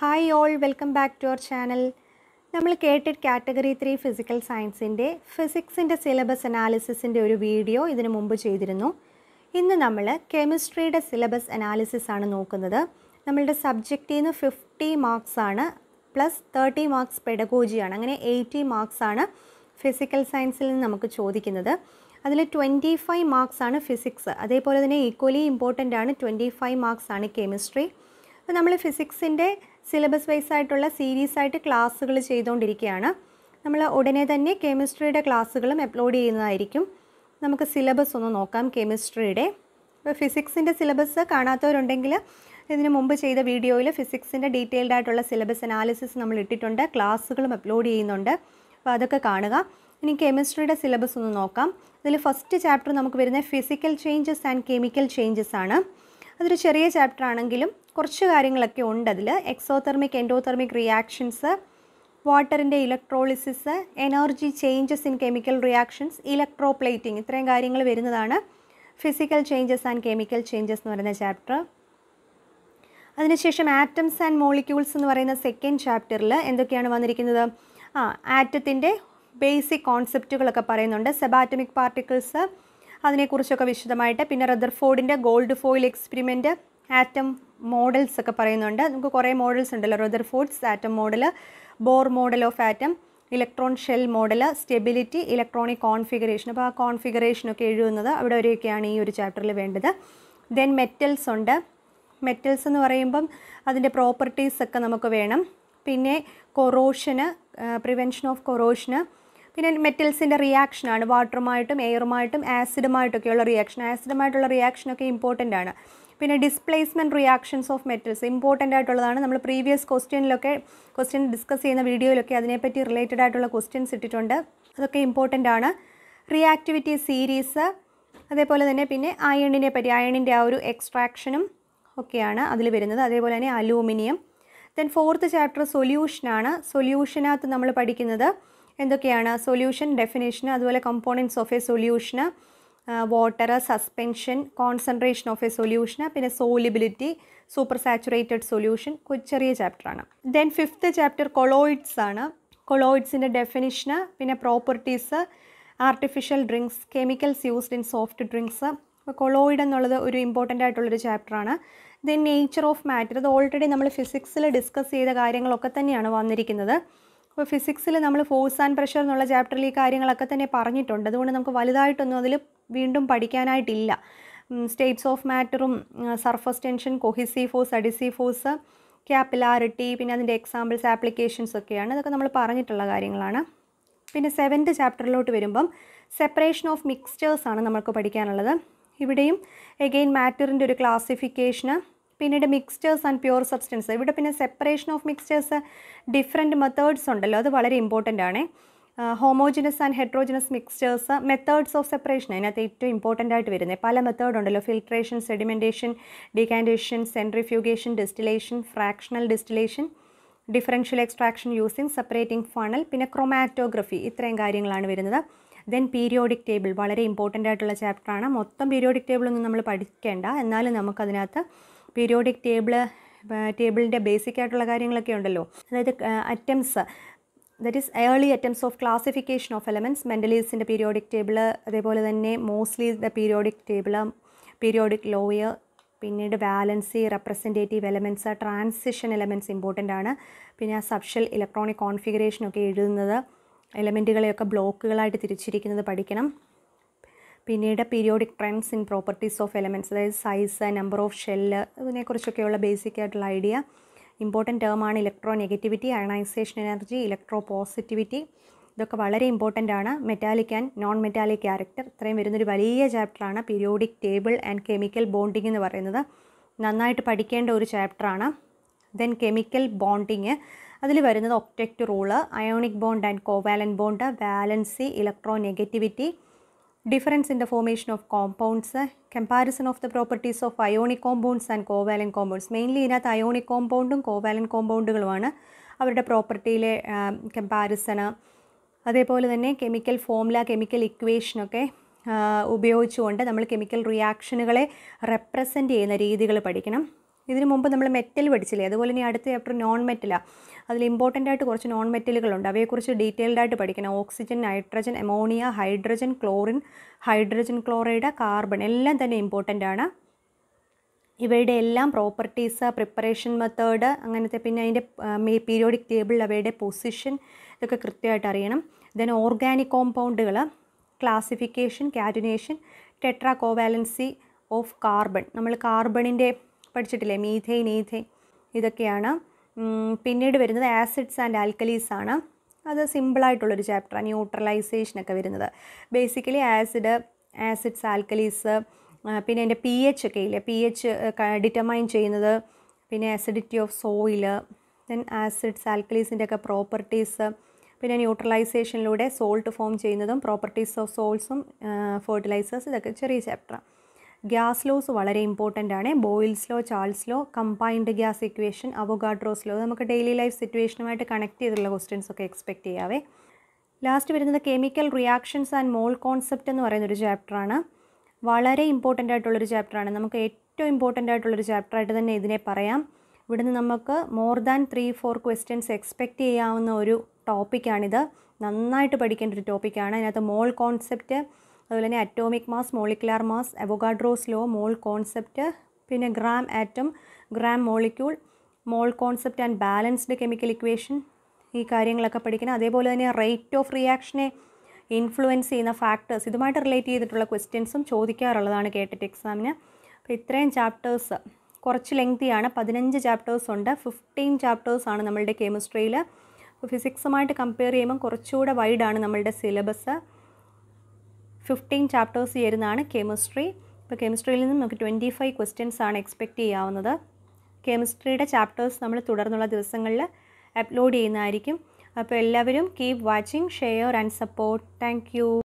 hi all welcome back to our channel നമ്മൾ കേട്ടിട്ട് category three physical സയൻസിൻ്റെ ഫിസിക്സിൻ്റെ syllabus അനാലിസിസിൻ്റെ ഒരു വീഡിയോ ഇതിനു മുമ്പ് ചെയ്തിരുന്നു ഇന്ന് നമ്മൾ കെമിസ്ട്രിയുടെ സിലബസ് അനാലിസിസ് ആണ് നോക്കുന്നത് നമ്മളുടെ സബ്ജക്റ്റിൽ നിന്ന് ഫിഫ്റ്റി മാർക്സ് ആണ് പ്ലസ് തേർട്ടി മാർക്സ് പെഡഗോജിയാണ് അങ്ങനെ എയ്റ്റി മാർക്സ് ആണ് ഫിസിക്കൽ സയൻസിൽ നിന്ന് നമുക്ക് ചോദിക്കുന്നത് അതിൽ ട്വൻറ്റി ഫൈവ് മാർക്സ് ആണ് ഫിസിക്സ് അതേപോലെ തന്നെ ഈക്വലി ഇമ്പോർട്ടൻ്റ് ആണ് ട്വൻറ്റി ഫൈവ് മാർക്സ് ആണ് കെമിസ്ട്രി അപ്പോൾ നമ്മൾ ഫിസിക്സിൻ്റെ സിലബസ് വൈസ് ആയിട്ടുള്ള സീരീസ് ആയിട്ട് ക്ലാസ്സുകൾ ചെയ്തുകൊണ്ടിരിക്കുകയാണ് നമ്മൾ ഉടനെ തന്നെ കെമിസ്ട്രിയുടെ ക്ലാസ്സുകളും അപ്ലോഡ് ചെയ്യുന്നതായിരിക്കും നമുക്ക് സിലബസ് ഒന്ന് നോക്കാം കെമിസ്ട്രിയുടെ ഇപ്പോൾ ഫിസിക്സിൻ്റെ സിലബസ് കാണാത്തവരുണ്ടെങ്കിൽ ഇതിന് മുമ്പ് ചെയ്ത വീഡിയോയിൽ ഫിസിക്സിൻ്റെ ഡീറ്റെയിൽഡ് ആയിട്ടുള്ള സിലബസ് അനാലിസിസ് നമ്മൾ ഇട്ടിട്ടുണ്ട് ക്ലാസ്സുകളും അപ്ലോഡ് ചെയ്യുന്നുണ്ട് അപ്പോൾ അതൊക്കെ കാണുക ഇനി കെമിസ്ട്രിയുടെ സിലബസ് ഒന്ന് നോക്കാം ഇതിൽ ഫസ്റ്റ് ചാപ്റ്റർ നമുക്ക് വരുന്ന physical changes and chemical changes ആണ് അതൊരു ചെറിയ ചാപ്റ്റർ ആണെങ്കിലും കുറച്ച് കാര്യങ്ങളൊക്കെ ഉണ്ട് അതിൽ എക്സോതെർമിക് എൻഡോതെർമിക് റിയാക്ഷൻസ് വാട്ടറിൻ്റെ electrolysis energy changes in chemical reactions electroplating ഇത്രയും കാര്യങ്ങൾ വരുന്നതാണ് physical changes and chemical changes എന്ന് പറയുന്ന ചാപ്റ്റർ അതിനുശേഷം ആറ്റംസ് ആൻഡ് മോളിക്യൂൾസ് എന്ന് പറയുന്ന സെക്കൻഡ് ചാപ്റ്ററിൽ എന്തൊക്കെയാണ് വന്നിരിക്കുന്നത് ആ ആറ്റത്തിൻ്റെ ബേസിക് കോൺസെപ്റ്റുകളൊക്കെ പറയുന്നുണ്ട് സെബാറ്റമിക് പാർട്ടിക്കിൾസ് അതിനെക്കുറിച്ചൊക്കെ വിശദമായിട്ട് പിന്നെ റദർഫോർഡിൻ്റെ gold foil experiment atom models ഒക്കെ പറയുന്നുണ്ട് നമുക്ക് കുറേ മോഡൽസ് ഉണ്ടല്ലോ Rutherford's atom model Bohr model of atom electron shell model stability electronic configuration അപ്പോൾ ആ കോൺഫിഗറേഷനൊക്കെ എഴുതുന്നത് അവിടെ വരെയൊക്കെയാണ് ഈ ഒരു ചാപ്റ്ററിൽ വേണ്ടത് ദെൻ മെറ്റൽസ് ഉണ്ട് മെറ്റൽസ് എന്ന് പറയുമ്പം അതിൻ്റെ പ്രോപ്പർട്ടീസ് ഒക്കെ നമുക്ക് വേണം പിന്നെ കൊറോഷന് പ്രിവെൻഷൻ ഓഫ് കൊറോഷന് പിന്നെ മെറ്റൽസിൻ്റെ റിയാക്ഷനാണ് വാട്ടറുമായിട്ടും എയറുമായിട്ടും ആസിഡുമായിട്ടൊക്കെയുള്ള റിയാക്ഷൻ ആസിഡുമായിട്ടുള്ള റിയാക്ഷനൊക്കെ ഇമ്പോർട്ടൻ്റ് ആണ് പിന്നെ displacement reactions of metals important ആയിട്ടുള്ളതാണ് നമ്മൾ പ്രീവിയസ് ക്വസ്റ്റ്യനിലൊക്കെ ക്വസ്റ്റ്യൻ ഡിസ്കസ് ചെയ്യുന്ന വീഡിയോയിലൊക്കെ അതിനെപ്പറ്റി റിലേറ്റഡ് ആയിട്ടുള്ള ക്വസ്റ്റ്യൻസ് ഇട്ടിട്ടുണ്ട് അതൊക്കെ ഇമ്പോർട്ടൻ്റ് ആണ് റിയാക്ടിവിറ്റി സീരീസ് അതേപോലെ തന്നെ പിന്നെ അയണിനെ പറ്റി അയണിൻ്റെ ആ ഒരു എക്സ്ട്രാക്ഷനും ഒക്കെയാണ് അതിൽ വരുന്നത് അതേപോലെ തന്നെ അലൂമിനിയം ദെൻ ഫോർത്ത് ചാപ്റ്റർ സൊല്യൂഷനാണ് സൊല്യൂഷനകത്ത് നമ്മൾ പഠിക്കുന്നത് എന്തൊക്കെയാണ് സൊല്യൂഷൻ ഡെഫിനേഷൻ അതുപോലെ കമ്പോണൻസ് ഓഫ് എ സൊല്യൂഷന് water suspension concentration of a സൊല്യൂഷന് പിന്നെ സോലിബിലിറ്റി സൂപ്പർ സാച്ചുറേറ്റഡ് സൊല്യൂഷൻ ചെറിയ ചാപ്റ്ററാണ് ദെൻ ഫിഫ്ത്ത് ചാപ്റ്റർ കൊളോയിഡ്സ് ആണ് കൊളോയിഡ്സിൻ്റെ ഡെഫിനിഷന് പിന്നെ properties artificial drinks chemicals used in soft drinks അപ്പോൾ കൊളോയിഡ് എന്നുള്ളത് ഒരു ഇമ്പോർട്ടൻ്റ് ആയിട്ടുള്ളൊരു ചാപ്റ്ററാണ് ദെൻ നേച്ചർ ഓഫ് മാറ്റർ ഇത് ഓൾറെഡി നമ്മൾ ഫിസിക്സിൽ ഡിസ്കസ് ചെയ്ത കാര്യങ്ങളൊക്കെ തന്നെയാണ് വന്നിരിക്കുന്നത് അപ്പോൾ ഫിസിക്സിൽ നമ്മൾ ഫോഴ്സ് ആൻഡ് പ്രഷർ എന്നുള്ള ചാപ്റ്ററിൽ ഈ കാര്യങ്ങളൊക്കെ തന്നെ പറഞ്ഞിട്ടുണ്ട് അതുകൊണ്ട് നമുക്ക് വലുതായിട്ടൊന്നും അതിൽ വീണ്ടും പഠിക്കാനായിട്ടില്ല സ്റ്റേറ്റ്സ് ഓഫ് മാറ്ററും surface tension cohesive force adhesive force capillarity പിന്നെ അതിൻ്റെ എക്സാമ്പിൾസ് ആപ്ലിക്കേഷൻസ് ഒക്കെയാണ് ഇതൊക്കെ നമ്മൾ പറഞ്ഞിട്ടുള്ള കാര്യങ്ങളാണ് പിന്നെ സെവൻത്ത് ചാപ്റ്ററിലോട്ട് വരുമ്പം സെപ്പറേഷൻ ഓഫ് മിക്സ്ചേഴ്സ് ആണ് നമുക്ക് പഠിക്കാനുള്ളത് ഇവിടെയും എഗെയിൻ മാറ്ററിൻ്റെ ഒരു ക്ലാസിഫിക്കേഷന് പിന്നീട് മിക്സ്ചേഴ്സ് ആൻഡ് പ്യുവർ സബ്സ്റ്റൻസ് ഇവിടെ പിന്നെ separation of mixtures different methods ഉണ്ടല്ലോ അത് വളരെ ഇമ്പോർട്ടൻ്റ് ആണ് homogeneous and heterogeneous mixtures methods of separation അതിനകത്ത് ഏറ്റവും ഇമ്പോർട്ടൻ്റ് ആയിട്ട് വരുന്നത് പല മെത്തേഡ് ഉണ്ടല്ലോ filtration sedimentation decantation centrifugation distillation fractional distillation differential extraction using separating funnel പിന്നെ ക്രൊമാറ്റോഗ്രഫി ഇത്രയും കാര്യങ്ങളാണ് വരുന്നത് ദെൻ പീരിയോഡിക് ടേബിൾ വളരെ ഇമ്പോർട്ടൻ്റ് ആയിട്ടുള്ള ചാപ്റ്ററാണ് മൊത്തം പീരിയോഡിക് ടേബിളൊന്നും നമ്മൾ പഠിക്കേണ്ട എന്നാലും നമുക്കതിനകത്ത് പീരിയോഡിക് ടേബിൾ ടേബിളിൻ്റെ ബേസിക് ആയിട്ടുള്ള കാര്യങ്ങളൊക്കെ ഉണ്ടല്ലോ അതായത് atoms that is early atoms of classification of elements മെൻ്റലീസിൻ്റെ പീരിയോഡിക് ടേബിൾ അതേപോലെ തന്നെ mostly the periodic table periodic law പിന്നീട് valency representative elements transition elements important ആണ് പിന്നെ ആ സബ്ഷൽ ഇലക്ട്രോണിക് കോൺഫിഗറേഷനൊക്കെ എഴുതുന്നത് എലമെൻറ്റുകളെയൊക്കെ ബ്ലോക്കുകളായിട്ട് തിരിച്ചിരിക്കുന്നത് പഠിക്കണം പിന്നീട് periodic trends in properties of elements അതായത് സൈസ് നമ്പർ ഓഫ് ഷെല്ല് ഇതിനെക്കുറിച്ചൊക്കെയുള്ള ബേസിക് ആയിട്ടുള്ള ഐഡിയ ഇമ്പോർട്ടൻറ്റ് ടേമാണ് electronegativity ionisation energy electropositivity ഇതൊക്കെ വളരെ ഇമ്പോർട്ടൻ്റ് ആണ് metallic and non metallic character ഇത്രയും വരുന്നൊരു വലിയ ചാപ്റ്ററാണ് periodic table and chemical bonding എന്ന് പറയുന്നത് നന്നായിട്ട് പഠിക്കേണ്ട ഒരു ചാപ്റ്ററാണ് ദെൻ കെമിക്കൽ ബോണ്ടിങ് അതിൽ വരുന്നത് octet rule ionic bond and covalent bond valency electronegativity difference in the formation of compounds comparison of the properties of ionic compounds and covalent compounds mainly ഇതിനകത്ത് ionic കോമ്പൗണ്ടും covalent കോമ്പൗണ്ടുകളുമാണ് അവരുടെ പ്രോപ്പർട്ടിയിലെ കമ്പാരിസണ് അതേപോലെ തന്നെ chemical formula chemical ഇക്വേഷനൊക്കെ ഉപയോഗിച്ചുകൊണ്ട് നമ്മൾ chemical റിയാക്ഷനുകളെ represent ചെയ്യുന്ന രീതികൾ പഠിക്കണം ഇതിനു മുമ്പ് നമ്മൾ മെറ്റൽ പഠിച്ചില്ലേ അതുപോലെ ഇനി അടുത്ത ചാപ്റ്റർ നോൺ മെറ്റലാണ് അതിൽ ഇമ്പോർട്ടൻ്റ് ആയിട്ട് കുറച്ച് നോൺ മെറ്റലുകളുണ്ട് അവയെക്കുറിച്ച് ഡീറ്റെയിൽഡ് ആയിട്ട് പഠിക്കണം oxygen nitrogen ammonia hydrogen chlorine hydrogen chloride carbon എല്ലാം തന്നെ ഇമ്പോർട്ടൻ്റ് ആണ് ഇവയുടെ എല്ലാം പ്രോപ്പർട്ടീസ് പ്രിപ്പറേഷൻ മെത്തേഡ് അങ്ങനത്തെ പിന്നെ അതിൻ്റെ പീരിയോഡിക് ടേബിൾ അവയുടെ പൊസിഷൻ ഇതൊക്കെ കൃത്യമായിട്ട് അറിയണം ദെൻ ഓർഗാനിക് കോമ്പൗണ്ടുകൾ classification catenation tetracovalency of carbon നമ്മൾ കാർബണിൻ്റെ പഠിച്ചിട്ടില്ലേ മീഥെയിൻ ഈഥെയിൻ ഇതൊക്കെയാണ് ഉം, പിന്നീട് വരുന്നത് ആസിഡ്സ് ആൻഡ് ആൽക്കലീസ് ആണ് അത് സിമ്പിളായിട്ടുള്ളൊരു ചാപ്റ്ററാണ് ന്യൂട്രലൈസേഷനൊക്കെ വരുന്നത് ബേസിക്കലി ആസിഡ് ആസിഡ്സ് ആൽക്കലീസ് പിന്നെ അതിൻ്റെ പി എച്ച് ഒക്കെ ഇല്ലേ പി എച്ച് ഡിറ്റർമൈൻ ചെയ്യുന്നത് പിന്നെ acidity of soil then acids ആൽക്കലീസിൻ്റെ ഒക്കെ പ്രോപ്പർട്ടീസ് പിന്നെ ന്യൂട്രലൈസേഷനിലൂടെ സോൾട്ട് ഫോം ചെയ്യുന്നതും പ്രോപ്പർട്ടീസ് ഓഫ് സോൾട്സും ഫെർട്ടിലൈസേഴ്സ് ഇതൊക്കെ ചെറിയ ചാപ്റ്ററാണ് ഗ്യാസ് ലോസ് വളരെ ഇമ്പോർട്ടൻ്റ് ആണ് Boyle's law Charles law combined gas equation Avogadro's law നമുക്ക് ഡെയിലി ലൈഫ് സിറ്റുവേഷനുമായിട്ട് കണക്ട് ചെയ്തിട്ടുള്ള ക്വസ്റ്റ്യൻസ് ഒക്കെ എക്സ്പെക്ട് ചെയ്യാവേ ലാസ്റ്റ് വരുന്നത് chemical reactions and mole concept എന്ന് പറയുന്നൊരു ചാപ്റ്ററാണ് വളരെ ഇമ്പോർട്ടൻ്റ് ആയിട്ടുള്ളൊരു ചാപ്റ്ററാണ് നമുക്ക് ഏറ്റവും ഇമ്പോർട്ടൻ്റ് ആയിട്ടുള്ളൊരു ചാപ്റ്ററായിട്ട് തന്നെ ഇതിനെ പറയാം ഇവിടുന്ന് നമുക്ക് more than three four questions expect ചെയ്യാവുന്ന ഒരു ടോപ്പിക്കാണിത് നന്നായിട്ട് പഠിക്കേണ്ട ഒരു ടോപ്പിക്കാണ് അതിനകത്ത് മോൾ കോൺസെപ്റ്റ് അതുപോലെ തന്നെ atomic mass molecular mass Avogadro's law mole concept പിന്നെ gram atom gram molecule mole concept and balanced chemical equation ഈ കാര്യങ്ങളൊക്കെ പഠിക്കണം അതേപോലെ തന്നെ റേറ്റ് ഓഫ് റിയാക്ഷനെ ഇൻഫ്ലുവൻസ് ചെയ്യുന്ന ഫാക്ടേഴ്സ് ഇതുമായിട്ട് റിലേറ്റ് ചെയ്തിട്ടുള്ള ക്വസ്റ്റ്യൻസും ചോദിക്കാറുള്ളതാണ് കേട്ടിട്ട് എക്സാമിന് അപ്പോൾ ഇത്രയും ചാപ്റ്റേഴ്സ് കുറച്ച് ലെങ്തിയാണ് പതിനഞ്ച് ചാപ്റ്റേഴ്സ് ഉണ്ട് ഫിഫ്റ്റീൻ ചാപ്റ്റേഴ്സ് ആണ് നമ്മളുടെ കെമിസ്ട്രിയിൽ അപ്പോൾ ഫിസിക്സുമായിട്ട് കമ്പയർ ചെയ്യുമ്പോൾ കുറച്ചുകൂടെ വൈഡാണ് നമ്മളുടെ സിലബസ് ഫിഫ്റ്റീൻ ചാപ്റ്റേഴ്സ് ചേരുന്നതാണ് കെമിസ്ട്രി ഇപ്പോൾ കെമിസ്ട്രിയിൽ നിന്നും നമുക്ക് ട്വൻറ്റി ഫൈവ് ക്വസ്റ്റ്യൻസ് ആണ് എക്സ്പെക്റ്റ് ചെയ്യാവുന്നത് കെമിസ്ട്രിയുടെ ചാപ്റ്റേഴ്സ് നമ്മൾ തുടർന്നുള്ള ദിവസങ്ങളിൽ അപ്ലോഡ് ചെയ്യുന്നതായിരിക്കും അപ്പോൾ എല്ലാവരും keep watching share and support thank